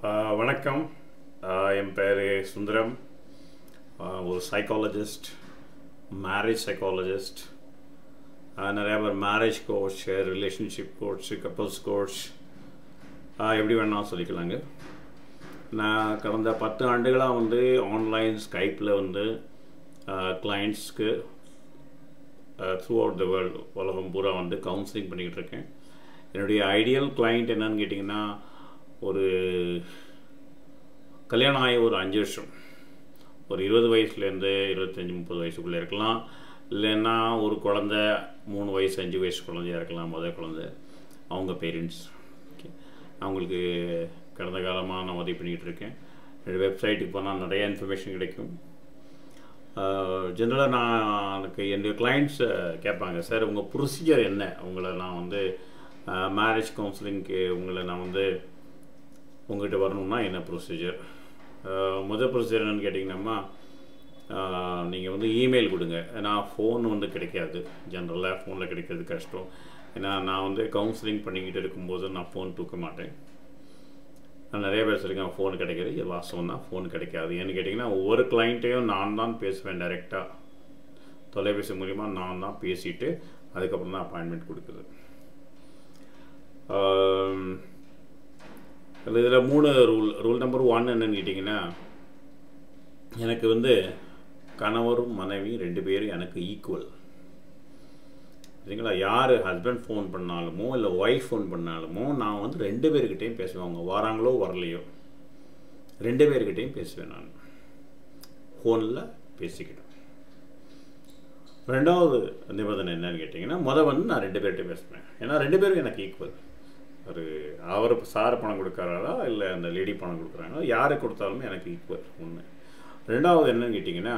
ஆஹ் வணக்கம் ஆஹ் என் பேர் சுந்தரம் ஆஹ் ஒரு சைக்காலஜிஸ்ட் மேரேஜ் சைக்காலஜிஸ்ட் நிறையா பேர் marriage coach relationship coach couples coach எப்படி வேணாலும் சொல்லிக்கலாங்க நான் கடந்த பத்து ஆண்டுகளாக வந்து ஆன்லைன் ஸ்கைப்பில் வந்து கிளைண்ட்ஸ்க்கு த்ரூ அவுட் த வேர்ல்டு உலகம் பூரா வந்து கவுன்சிலிங் பண்ணிக்கிட்டு இருக்கேன் என்னுடைய ஐடியல் கிளைண்ட் என்னன்னு கேட்டிங்கன்னா ஒரு கல்யாணம் ஆகி ஒரு அஞ்சு வருஷம் ஒரு இருபது வயசுலேருந்து இருபத்தஞ்சி முப்பது வயசுக்குள்ளே இருக்கலாம் இல்லைன்னா ஒரு குழந்த மூணு வயசு அஞ்சு வயசு குழந்தையா இருக்கலாம் முதல் குழந்தை அவங்க பேரண்ட்ஸ் ஓகே அவங்களுக்கு கடந்த காலமாக நான் உதவி பண்ணிக்கிட்டு இருக்கேன் என்னோடய வெப்சைட்டுக்கு போனால் நிறைய இன்ஃபர்மேஷன் கிடைக்கும் ஜென்ரலாக நான் எனக்கு என்னுடைய கிளைண்ட்ஸ் கேட்பாங்க சார் உங்கள் ப்ரொசீஜர் என்ன உங்களை நான் வந்து மேரேஜ் கவுன்சிலிங்க்கு உங்களை நான் வந்து உங்கள்கிட்ட வரணும்னா என்ன ப்ரொசீஜர் முதல் ப்ரொசீஜர் என்னென்னு கேட்டிங்கன்னா நீங்கள் வந்து இமெயில் கொடுங்க ஏன்னா ஃபோன் வந்து கிடைக்காது ஜென்ரலாக ஃபோனில் கிடைக்கிறது கஷ்டம் ஏன்னா நான் வந்து கவுன்சிலிங் பண்ணிக்கிட்டு இருக்கும்போது நான் ஃபோன் தூக்க மாட்டேன் நான் நிறைய பேர் சொல்லியிருக்கேன் ஃபோன் கிடைக்கிறது இது வாஸ்தவம் தான் ஃபோன் கிடைக்காது ஏன்னு கேட்டிங்கன்னா ஒவ்வொரு கிளைண்ட்டையும் நான் தான் பேசுவேன் டைரெக்டாக தொலைபேசி மூலிமா நான் தான் பேசிட்டு அதுக்கப்புறம் தான் அப்பாயின்மெண்ட் கொடுக்குது இதில் மூணு ரூல் ரூல் நம்பர் ஒன் என்னன்னு கேட்டிங்கன்னா எனக்கு வந்து கணவரும் மனைவி ரெண்டு பேரும் எனக்கு ஈக்குவல் சரிங்களா யார் ஹஸ்பண்ட் ஃபோன் பண்ணாலுமோ இல்லை ஒய்ஃப் ஃபோன் பண்ணாலுமோ நான் வந்து ரெண்டு பேர்கிட்டையும் பேசுவேன் அவங்க வராங்களோ வரலையோ ரெண்டு பேர்கிட்டையும் பேசுவேன் நான் ஃபோனில் பேசிக்கிட்டேன் ரெண்டாவது நிபந்தனை என்னன்னு கேட்டிங்கன்னா மொதல் வந்து நான் ரெண்டு பேர்கிட்டையும் பேசுவேன் ஏன்னா ரெண்டு பேரும் எனக்கு ஈக்குவல் ஒரு அவர் சார் பணம் கொடுக்குறாரா இல்லை அந்த லேடி பணம் கொடுக்குறாங்களா யாரை கொடுத்தாலுமே எனக்கு ஈக்குவல் ஒன்று ரெண்டாவது என்னன்னு கேட்டிங்கன்னா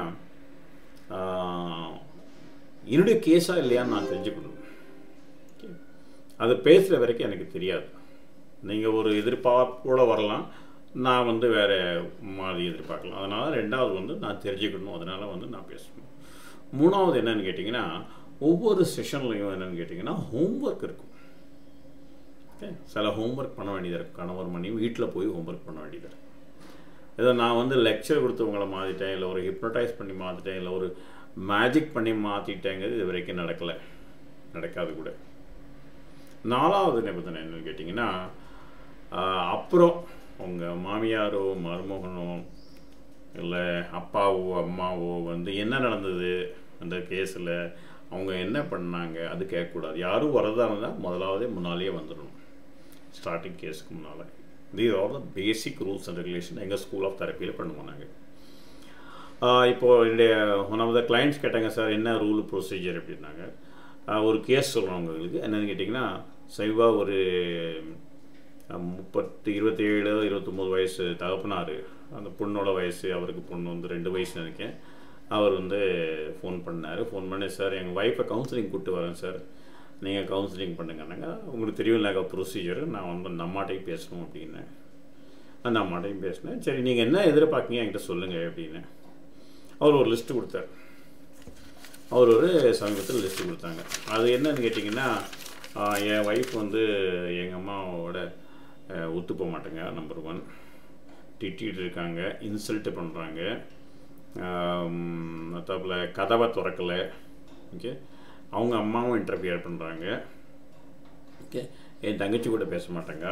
என்னுடைய கேஸாக இல்லையான்னு நான் தெரிஞ்சுக்கணும் அது பேசுகிற வரைக்கும் எனக்கு தெரியாது நீங்கள் ஒரு எதிர்பார்ப்போட வரலாம் நான் வந்து வேறு மாதிரி எதிர்பார்க்கலாம் அதனால் ரெண்டாவது வந்து நான் தெரிஞ்சுக்கணும் அதனால் வந்து நான் பேசணும் மூணாவது என்னன்னு கேட்டிங்கன்னா ஒவ்வொரு செஷன்லையும் என்னென்னு கேட்டிங்கன்னா ஹோம்ஒர்க் இருக்கும் ஓகே சில ஹோம்ஒர்க் பண்ண வேண்டியதாக இருக்கும் கணவர் மணி வீட்டில் போய் ஹோம்ஒர்க் பண்ண வேண்டியதாக இருக்கும் ஏதோ நான் வந்து லெக்சர் கொடுத்தவங்களை மாற்றிட்டேன் இல்லை ஒரு ஹிப்னடைஸ் பண்ணி மாற்றிட்டேன் இல்லை ஒரு மேஜிக் பண்ணி மாற்றிட்டேங்கிறது இது வரைக்கும் நடக்கலை நடக்காது கூட நாலாவது நிபந்தனை என்னன்னு கேட்டிங்கன்னா அப்புறம் உங்கள் மாமியாரோ மருமகனோ இல்லை அப்பாவோ அம்மாவோ வந்து என்ன நடந்தது அந்த கேஸில் அவங்க என்ன பண்ணாங்க அது கேட்கக்கூடாது யாரும் வரதா இருந்தால் முதலாவதே முன்னாலேயே வந்துடணும் ஸ்டார்டிங் கேஸுக்கு முன்னால் these are the basic rules and regulation எங்கள் ஸ்கூல் ஆஃப் தெரப்பியில் பண்ணுவோம் நாங்கள் இப்போது என்னுடைய ஒன் ஆஃப் த கிளைண்ட்ஸ் கேட்டாங்க சார் என்ன ரூல் ப்ரொசீஜர் அப்படின்னாங்க ஒரு கேஸ் சொல்கிறோம் உங்களுக்கு என்னென்னு கேட்டிங்கன்னா சைவாக ஒரு முப்பத்தி இருபத்தேழு இருபத்தொம்போது வயசு தகப்பனார் அந்த பொண்ணோட வயசு அவருக்கு பொண்ணு வந்து ரெண்டு வயசு நினைக்கேன் அவர் வந்து ஃபோன் பண்ணார் ஃபோன் பண்ணி சார் எங்கள் ஒய்ஃபை கவுன்சிலிங் கூப்பிட்டு வரேன் சார் நீங்கள் கவுன்சிலிங் பண்ணுங்கன்னாங்க உங்களுக்கு தெரியும் இல்லை ப்ரொசீஜர் நான் வந்து அந்த அம்மாட்டையும் பேசணும் அப்படின்னேன் அந்த அம்மாட்டையும் பேசினேன் சரி நீங்கள் என்ன எதிர்பார்க்கீங்க என்கிட்ட சொல்லுங்கள் அப்படின்னு அவர் ஒரு லிஸ்ட்டு கொடுத்தார் அவர் ஒரு சமீபத்தில் லிஸ்ட்டு கொடுத்தாங்க அது என்னன்னு கேட்டிங்கன்னா என் ஒய்ஃப் வந்து எங்கள் அம்மாவோட ஒத்து போக மாட்டேங்க நம்பர் ஒன் திட்டிகிட்டு இருக்காங்க இன்சல்ட்டு பண்ணுறாங்க மற்றப்பில் கதவை திறக்கலை ஓகே அவங்க அம்மாவும் இன்டர்ஃபியர் பண்ணுறாங்க ஓகே என் தங்கச்சி கூட பேச மாட்டேங்க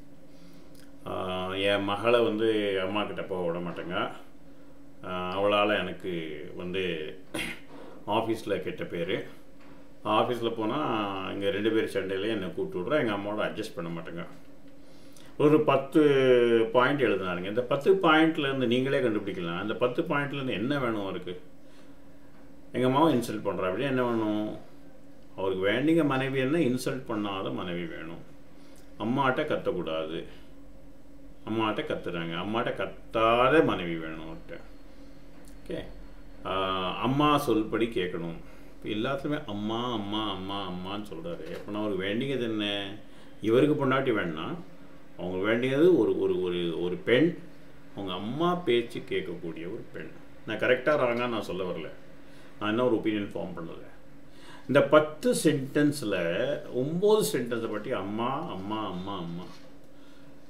என் மகளை வந்து அம்மா கிட்ட போக விட மாட்டேங்க அவளால் எனக்கு வந்து ஆஃபீஸில் கெட்ட பேர் ஆஃபீஸில் போனால் இங்கே ரெண்டு பேர் சண்டையிலே என்னை கூப்பிட்டு விட்றேன் எங்கள் அம்மாவோட அட்ஜஸ்ட் பண்ண மாட்டேங்க ஒரு பத்து பாயிண்ட் எழுதினாருங்க இந்த பத்து பாயிண்ட்லேருந்து நீங்களே கண்டுபிடிக்கலாம் அந்த பத்து பாயிண்ட்லேருந்து என்ன வேணும் அவருக்கு எங்கள் அம்மாவும் இன்சல்ட் பண்ணுறா அப்படி என்ன வேணும் அவருக்கு வேண்டிங்க மனைவி என்ன இன்சல்ட் பண்ணாத மனைவி வேணும் அம்மாட்ட கத்தக்கூடாது அம்மாட்ட கத்துறாங்க அம்மாட்ட கத்தாத மனைவி வேணும் அவர்கிட்ட ஓகே அம்மா சொல்படி கேட்கணும் இப்போ எல்லாத்துலேயுமே அம்மா அம்மா அம்மா அம்மான்னு சொல்கிறாரு அப்படின்னா அவருக்கு வேண்டியது என்ன இவருக்கு பொண்டாட்டி வேணா அவங்க வேண்டியது ஒரு ஒரு ஒரு ஒரு பெண் அவங்க அம்மா பேச்சு கேட்கக்கூடிய ஒரு பெண் நான் கரெக்டாக ராங்க நான் சொல்ல வரல நான் என்ன ஒரு ஒப்பீனியன் ஃபார்ம் பண்ணலை இந்த பத்து சென்டென்ஸில் ஒம்பது சென்டென்ஸை பற்றி அம்மா அம்மா அம்மா அம்மா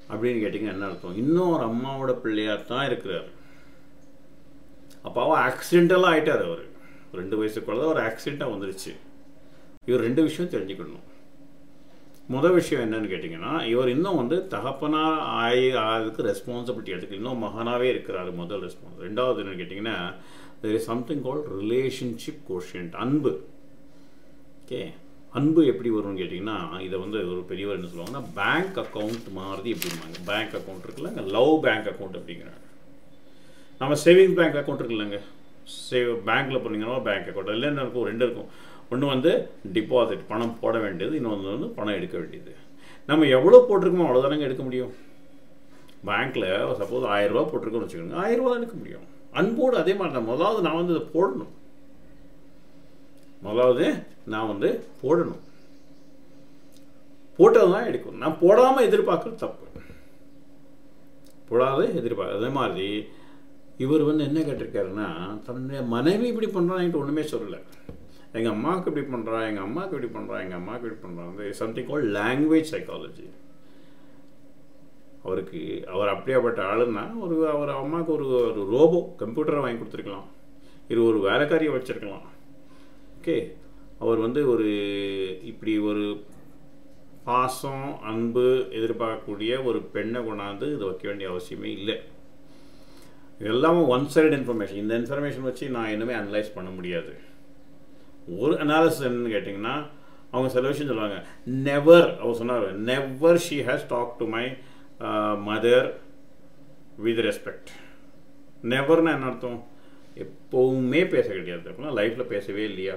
அப்படின்னு கேட்டிங்கன்னா என்ன அர்த்தம் இன்னும் ஒரு அம்மாவோட பிள்ளையாக தான் இருக்கிறார் அப்பாவும் ஆக்சிடென்டலாக ஆகிட்டார் அவர் ரெண்டு வயசு குழந்தை ஒரு ஆக்சிடெண்ட்டாக வந்துருச்சு இவர் ரெண்டு விஷயம் தெரிஞ்சுக்கணும் முதல் விஷயம் என்னன்னு கேட்டிங்கன்னா இவர் இன்னும் வந்து தகப்பனா ஆயி ஆகிறதுக்கு ரெஸ்பான்சிபிலிட்டி எடுத்துக்கு இன்னும் மகனாகவே இருக்கிறாரு முதல் ரெஸ்பான்ஸ் ரெண்டாவது என்னன்னு கேட்டிங்கன்னா there is something call relationship quotient அன்பு ஓகே அன்பு எப்படி வரும்னு கேட்டிங்கன்னா இதை வந்து ஒரு பெரியவர் என்ன சொல்லுவாங்கன்னா பேங்க் அக்கௌண்ட் மாதிரி எப்படிம்பாங்க பேங்க் அக்கௌண்ட் இருக்குல்ல அங்கே லவ் பேங்க் அக்கௌண்ட் அப்படிங்கிறாங்க நம்ம சேவிங்ஸ் பேங்க் அக்கௌண்ட் இருக்குல்லங்க சேவ் பேங்க்கில் போனீங்கன்னா பேங்க் அக்கௌண்ட் அதில் என்ன இருக்கும் ரெண்டு இருக்கும் ஒன்று வந்து டிபாசிட் பணம் போட வேண்டியது இன்னொன்று வந்து பணம் எடுக்க வேண்டியது நம்ம எவ்வளோ போட்டிருக்கோமோ அவ்வளோதானங்க எடுக்க முடியும் பேங்க்கில் சப்போஸ் ஆயிரரூபா போட்டிருக்கோம்னு வச்சுக்கோங்க ஆயிரரூபா தான் எடுக்க முடியும் அன்போடு அதே மாதிரி தான் முதலாவது நான் வந்து இதை போடணும் முதலாவது நான் வந்து போடணும் போட்டது தான் எடுக்கணும் நான் போடாமல் எதிர்பார்க்குறது தப்பு போடாத எதிர்பார்க்க அதே மாதிரி இவர் வந்து என்ன கேட்டிருக்காருன்னா தன்னுடைய மனைவி இப்படி பண்ணுறான்ட்டு ஒன்றுமே சொல்லலை எங்கள் அம்மாவுக்கு இப்படி பண்ணுறா எங்கள் அம்மாவுக்கு இப்படி பண்ணுறா எங்கள் அம்மாவுக்கு இப்படி பண்ணுறாங்க சம்திங் கால் லாங்குவேஜ் சைக்காலஜி அவருக்கு அவர் அப்படியாப்பட்ட ஆளுன்னா ஒரு அவர் அம்மாவுக்கு ஒரு ஒரு ரோபோ கம்ப்யூட்டரை வாங்கி கொடுத்துருக்கலாம் இது ஒரு வேலைக்காரியை வச்சுருக்கலாம் ஓகே அவர் வந்து ஒரு இப்படி ஒரு பாசம் அன்பு எதிர்பார்க்கக்கூடிய ஒரு பெண்ணை கொண்டாந்து இதை வைக்க வேண்டிய அவசியமே இல்லை எல்லாமே ஒன் சைடு இன்ஃபர்மேஷன் இந்த இன்ஃபர்மேஷன் வச்சு நான் இன்னுமே அனலைஸ் பண்ண முடியாது ஒரு அனாலிசிஸ் என்னன்னு கேட்டிங்கன்னா அவங்க சில விஷயம் சொல்லுவாங்க நெவர் அவர் சொன்னார் never she has talk to my mother with respect நெவர்னா என்ன அர்த்தம் எப்போவுமே பேச கிடையாது அப்படின்னா லைஃப்பில் பேசவே இல்லையா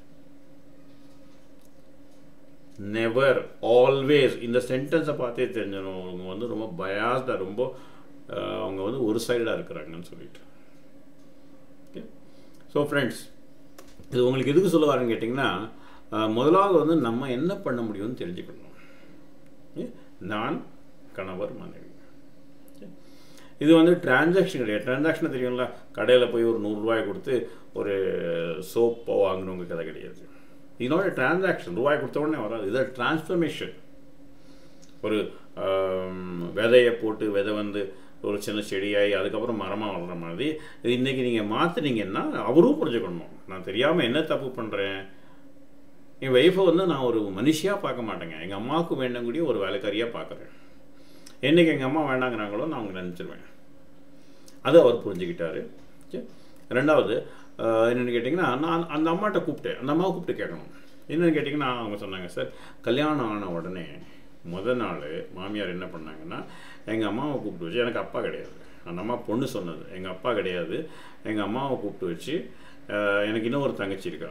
நெவர் ஆல்வேஸ் இந்த சென்டென்ஸை பார்த்தே தெரிஞ்சிடும் அவங்க வந்து ரொம்ப பயாஸ்டாக ரொம்ப அவங்க வந்து ஒரு சைடாக இருக்கிறாங்கன்னு சொல்லிட்டு ஓகே ஸோ ஃப்ரெண்ட்ஸ் இது உங்களுக்கு எதுக்கு சொல்ல வரேன்னு கேட்டிங்கன்னா முதலாவது வந்து நம்ம என்ன பண்ண முடியும்னு தெரிஞ்சுக்கணும் நான் கணவர் மனைவி இது வந்து டிரான்சாக்ஷன் கிடையாது டிரான்சாக்ஷன் தெரியும்ல கடையில் போய் ஒரு நூறுரூவாய் கொடுத்து ஒரு சோப்போ வாங்கினவங்க கதை கிடையாது இதனோட டிரான்சாக்ஷன் ரூபாய் கொடுத்த உடனே வராது இது டிரான்ஸ்ஃபர்மேஷன் ஒரு விதையை போட்டு விதை வந்து ஒரு சின்ன செடியாகி அதுக்கப்புறம் மரமாக வளர்கிற மாதிரி இது இன்றைக்கி நீங்கள் மாற்றினீங்கன்னா அவரும் புரிஞ்சுக்கணும் நான் தெரியாமல் என்ன தப்பு பண்ணுறேன் என் ஒய்ஃபை வந்து நான் ஒரு மனுஷியாக பார்க்க மாட்டேங்க எங்கள் அம்மாவுக்கு வேண்டக்கூடிய ஒரு வேலைக்காரியாக பார்க்குறேன் என்றைக்கு எங்கள் அம்மா வேண்டாங்கிறாங்களோ நான் அவங்க நினச்சிருவேன் அது அவர் புரிஞ்சுக்கிட்டாரு ரெண்டாவது என்னென்னு கேட்டிங்கன்னா நான் அந்த அம்மாட்ட கூப்பிட்டேன் அந்த அம்மாவை கூப்பிட்டு கேட்கணும் என்னென்னு கேட்டிங்கன்னா அவங்க சொன்னாங்க சார் கல்யாணம் ஆன உடனே முத நாள் மாமியார் என்ன பண்ணாங்கன்னா எங்கள் அம்மாவை கூப்பிட்டு வச்சு எனக்கு அப்பா கிடையாது அந்த அம்மா பொண்ணு சொன்னது எங்கள் அப்பா கிடையாது எங்கள் அம்மாவை கூப்பிட்டு வச்சு எனக்கு இன்னும் ஒரு தங்கச்சி இருக்கா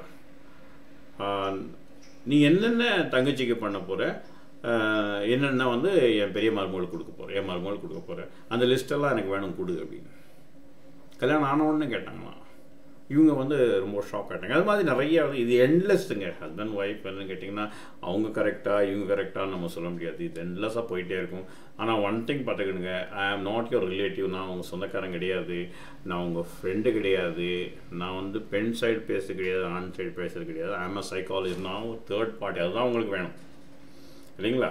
நீ என்னென்ன தங்கச்சிக்கு பண்ண போகிற என்னென்ன வந்து என் பெரிய மருமகளுக்கு கொடுக்க போகிறேன் என் மருமகளுக்கு கொடுக்க போகிறேன் அந்த லிஸ்ட்டெல்லாம் எனக்கு வேணும் கொடு அப்படின்னு கல்யாணம் ஆன உடனே கேட்டாங்களாம் இவங்க வந்து ரொம்ப ஷாக் ஆகிட்டாங்க அது மாதிரி நிறைய இது எண்ட்லெஸ்ஸுங்க ஹஸ்பண்ட் ஒய்ஃப் என்னன்னு கேட்டிங்கன்னா அவங்க கரெக்டாக இவங்க கரெக்டாக நம்ம சொல்ல முடியாது இது எண்ட்லெஸ்ஸாக போயிட்டே இருக்கும் ஆனால் ஒன் திங் பார்த்துக்கிடுங்க ஐ ஆம் நாட் யுவர் ரிலேட்டிவ் நான் உங்கள் சொந்தக்காரன் கிடையாது நான் உங்கள் ஃப்ரெண்டு கிடையாது நான் வந்து பெண் சைடு பேசுறது கிடையாது ஆண் சைடு பேசுறது கிடையாது ஐ ஆம் அ சைக்காலஜிஸ்ட் நான் ஒரு தேர்ட் பார்ட்டி அதுதான் உங்களுக்கு வேணும் இல்லைங்களா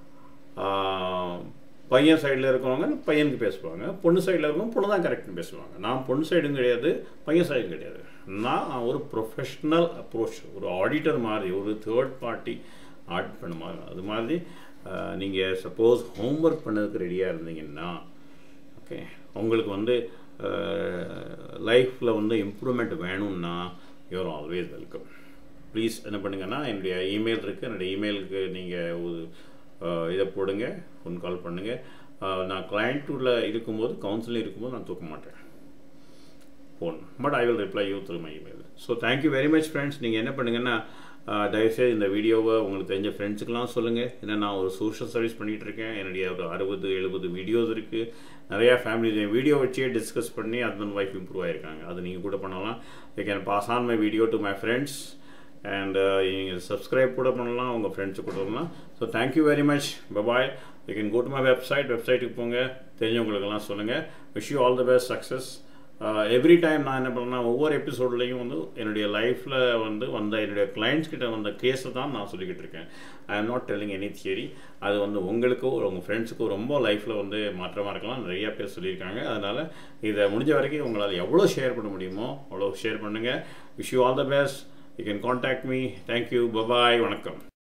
பையன் சைடில் இருக்கிறவங்க பையனுக்கு பேசுவாங்க பொண்ணு சைடில் இருக்கவங்க பொண்ணு தான் கரெக்ட்னு பேசுவாங்க நான் பொண்ணு சைடும் கிடையாது பையன் சைடும் கிடையாது நான் ஒரு ப்ரொஃபஷ்னல் அப்ரோச் ஒரு ஆடிட்டர் மாதிரி ஒரு தேர்ட் பார்ட்டி ஆடிட் பண்ண மாதிரி அது மாதிரி நீங்கள் சப்போஸ் ஹோம்ஒர்க் பண்ணதுக்கு ரெடியாக இருந்தீங்கன்னா ஓகே உங்களுக்கு வந்து லைஃப்பில் வந்து இம்ப்ரூவ்மெண்ட் வேணும்னா யூஆர் ஆல்வேஸ் வெல்கம் ப்ளீஸ் என்ன பண்ணுங்கன்னா என்னுடைய இமெயில் இருக்குது என்னுடைய இமெயிலுக்கு நீங்கள் ஒரு இதை போடுங்க ஃபோன் கால் பண்ணுங்கள் நான் கிளைண்ட்டுள்ள இருக்கும்போது கவுன்சிலிங் இருக்கும்போது நான் தூக்க மாட்டேன் phone but I will reply you through my email so thank you very much friends நீங்கள் என்ன பண்ணுங்கன்னா தயவுசெய்து இந்த வீடியோவை உங்களுக்கு தெரிஞ்ச ஃப்ரெண்ட்ஸுக்கெலாம் சொல்லுங்கள் ஏன்னா நான் ஒரு சோஷியல் சர்வீஸ் பண்ணிகிட்டு இருக்கேன் என்னுடைய ஒரு அறுபது எழுபது வீடியோஸ் இருக்குது நிறையா ஃபேமிலி வீடியோ வச்சே டிஸ்கஸ் பண்ணி ஹஸ்பண்ட் ஒய்ஃப் இம்ப்ரூவ் ஆகிருக்காங்க அது நீங்கள் கூட பண்ணலாம் you can pass on my video to my friends and நீங்கள் சப்ஸ்கிரைப் கூட பண்ணலாம் உங்கள் ஃப்ரெண்ட்ஸு கூட பண்ணலாம் so thank you very much bye bye you can go to my website வெப்சைட்டுக்கு போங்க தெரிஞ்சவங்களுக்கெல்லாம் சொல்லுங்கள் wish you all the best success every time நான் என்ன பண்ணேன்னா ஒவ்வொரு எபிசோட்லேயும் வந்து என்னுடைய லைஃப்பில் வந்து வந்த என்னுடைய கிளைண்ட்ஸ் கிட்ட வந்த கேஸை தான் நான் சொல்லிக்கிட்டு இருக்கேன் I am not telling any theory அது வந்து உங்களுக்கோ உங்கள் ஃப்ரெண்ட்ஸுக்கோ ரொம்ப லைஃப்பில் வந்து மாற்றமாக இருக்கலாம் நிறைய பேர் சொல்லியிருக்காங்க அதனால் இதை முடிஞ்ச வரைக்கும் உங்களால் எவ்வளோ ஷேர் பண்ண முடியுமோ அவ்வளோ ஷேர் பண்ணுங்கள் wish you all the best you can contact me thank you bye bye வணக்கம்